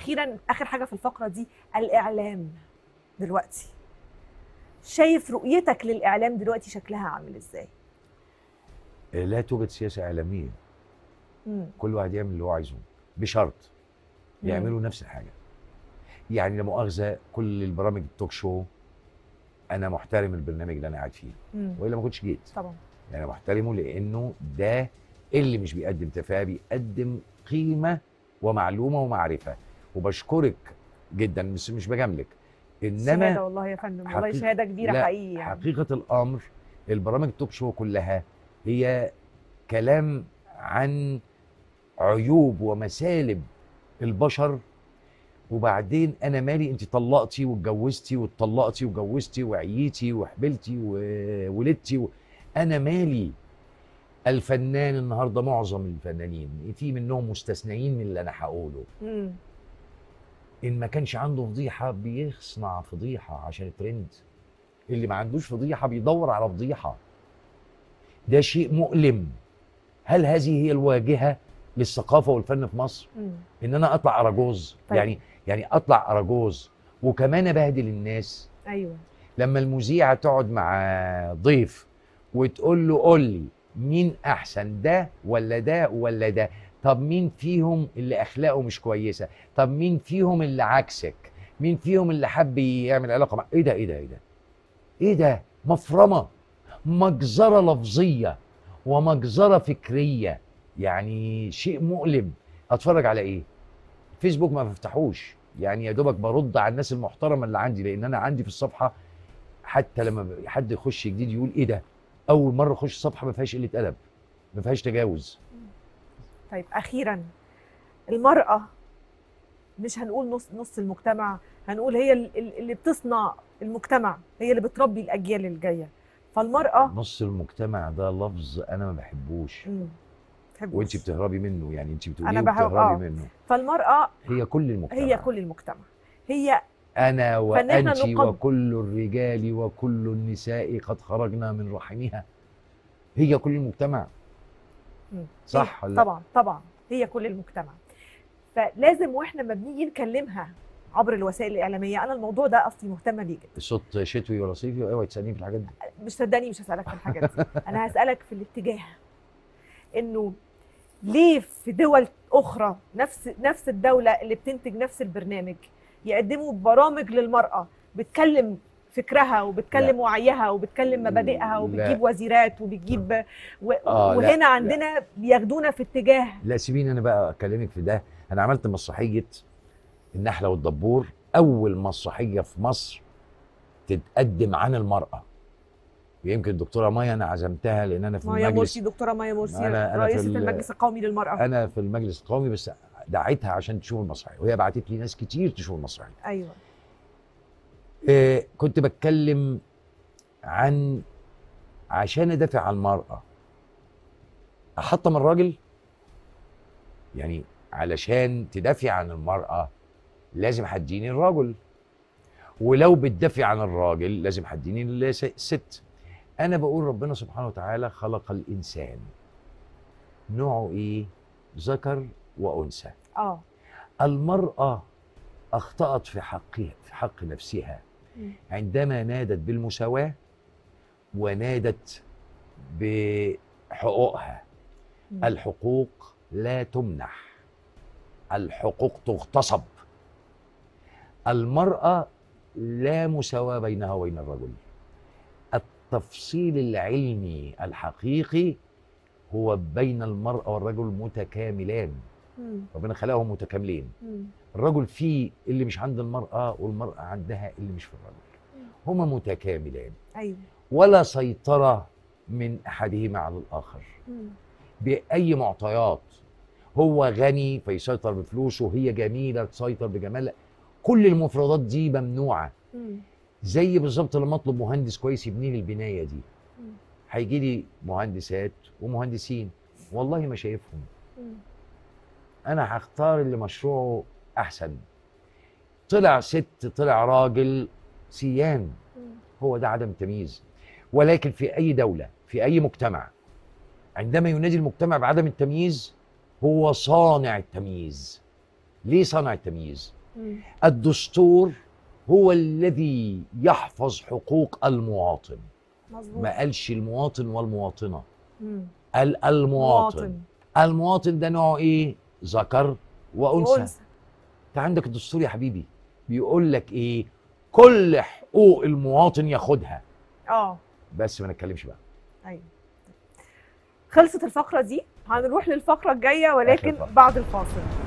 اخيرا اخر حاجه في الفقره دي الاعلام دلوقتي شايف رؤيتك للاعلام دلوقتي شكلها عامل ازاي لا توجد سياسه اعلاميه مم. كل واحد يعمل اللي هو عايزه بشرط مم. يعملوا نفس الحاجه يعني لا مؤاخذه كل البرامج التوك شو انا محترم البرنامج اللي انا قاعد فيه مم. والا ما كنتش جيت طبعا يعني أنا محترمه لانه ده اللي مش بيقدم تفاهه بيقدم قيمه ومعلومه ومعرفه وبشكرك جدا بس مش بجاملك شهاده انما والله يا فندم والله حقيقة- شهاده كبيره لا، حقيقي يعني حقيقه الامر البرامج التوك شو كلها هي كلام عن عيوب ومسالب البشر وبعدين انا مالي انت طلقتي واتجوزتي واتطلقتي وجوزتي وعييتي وحبلتي وولدتي و... انا مالي الفنان النهارده معظم الفنانين في منهم مستثنيين من اللي انا هقوله مم. ان ما كانش عنده فضيحه بيصنع فضيحه عشان الترند اللي ما عندوش فضيحه بيدور على فضيحه ده شيء مؤلم هل هذه هي الواجهه للثقافه والفن في مصر مم. ان انا اطلع اراجوز طيب. يعني يعني اطلع اراجوز وكمان ابهدل الناس ايوه لما المذيعه تقعد مع ضيف وتقول له قول لي مين احسن ده ولا ده ولا ده طب مين فيهم اللي اخلاقه مش كويسه طب مين فيهم اللي عكسك مين فيهم اللي حب يعمل علاقه مع ايه ده ايه ده ايه ده ايه ده مفرمه مجزره لفظيه ومجزره فكريه يعني شيء مؤلم اتفرج على ايه فيسبوك ما بفتحوش يعني يا دوبك برد على الناس المحترمه اللي عندي لان انا عندي في الصفحه حتى لما حد يخش جديد يقول ايه ده اول مره اخش الصفحه ما فيهاش قله ادب ما فيهاش تجاوز طيب اخيرا المراه مش هنقول نص نص المجتمع هنقول هي ال- ال- اللي بتصنع المجتمع هي اللي بتربي الاجيال الجايه فالمراه نص المجتمع ده لفظ انا ما بحبوش مم. تحبوش. وانت بتهربي منه يعني انت بتقوليه أنا بحب- وبتهربي آه. منه فالمراه هي كل المجتمع هي كل المجتمع هي انا فإن إحنا وانت نقد- وكل الرجال وكل النساء قد خرجنا من رحمها هي كل المجتمع مم. صح هي ولا لا؟ طبعا طبعا هي كل المجتمع فلازم واحنا ما بنيجي نكلمها عبر الوسائل الاعلاميه انا الموضوع ده اصلي مهتمه بيه جدا الصوت شتوي ولا صيفي اوعي تسالني في الحاجات دي مش صدقني مش هسالك في الحاجات دي انا هسالك في الاتجاه انه ليه في دول اخرى نفس نفس الدوله اللي بتنتج نفس البرنامج يقدموا برامج للمراه بتكلم فكرها وبتكلم لا. وعيها وبتكلم مبادئها لا. وبتجيب وزيرات وبتجيب و... آه، لا، وهنا لا. عندنا بياخدونا في اتجاه لا سيبيني انا بقى اكلمك في ده انا عملت مسرحيه النحله والدبور اول مسرحيه في مصر تتقدم عن المراه ويمكن الدكتوره مايا انا عزمتها لان انا في مايا المجلس مرسي دكتوره مايا مرسي أنا- أنا في رئيسه ال- المجلس القومي للمراه انا في المجلس القومي بس دعيتها عشان تشوف المسرحيه وهي بعتت لي ناس كتير تشوف المسرحيه ايوه آه، كنت بتكلم عن عشان ادافع عن المراه احطم الراجل يعني علشان تدافع عن المراه لازم هتديني الرجل ولو بتدافع عن الراجل لازم هتديني الس- الست انا بقول ربنا سبحانه وتعالى خلق الانسان نوعه ايه ذكر وانثى اه المراه اخطات في حقها في حق نفسها مم. عندما نادت بالمساواة ونادت بحقوقها مم. الحقوق لا تمنح الحقوق تغتصب المرأة لا مساواة بينها وبين الرجل التفصيل العلمي الحقيقي هو بين المرأة والرجل متكاملان مم. ربنا خلقهم متكاملين مم. الرجل فيه اللي مش عند المرأة والمرأة عندها اللي مش في الرجل هما متكاملان ايوه ولا سيطرة من أحدهما على الآخر مم. بأي معطيات هو غني فيسيطر بفلوسه هي جميلة تسيطر بجمالها كل المفردات دي ممنوعة مم. زي بالظبط لما اطلب مهندس كويس يبني لي البناية دي مم. هيجي لي مهندسات ومهندسين والله ما شايفهم مم. انا هختار اللي مشروعه احسن طلع ست طلع راجل سيان مم. هو ده عدم تمييز ولكن في اي دوله في اي مجتمع عندما ينادي المجتمع بعدم التمييز هو صانع التمييز ليه صنع التمييز مم. الدستور هو الذي يحفظ حقوق المواطن مظبوط ما قالش المواطن والمواطنه مم. قال المواطن مواطن المواطن ده نوعه ايه ذكر وانثى وأنثى. انت عندك الدستور يا حبيبي بيقول لك ايه كل حقوق المواطن ياخدها اه بس ما نتكلمش بقى ايوه خلصت الفقره دي هنروح للفقره الجايه ولكن فقرة. بعد الفاصل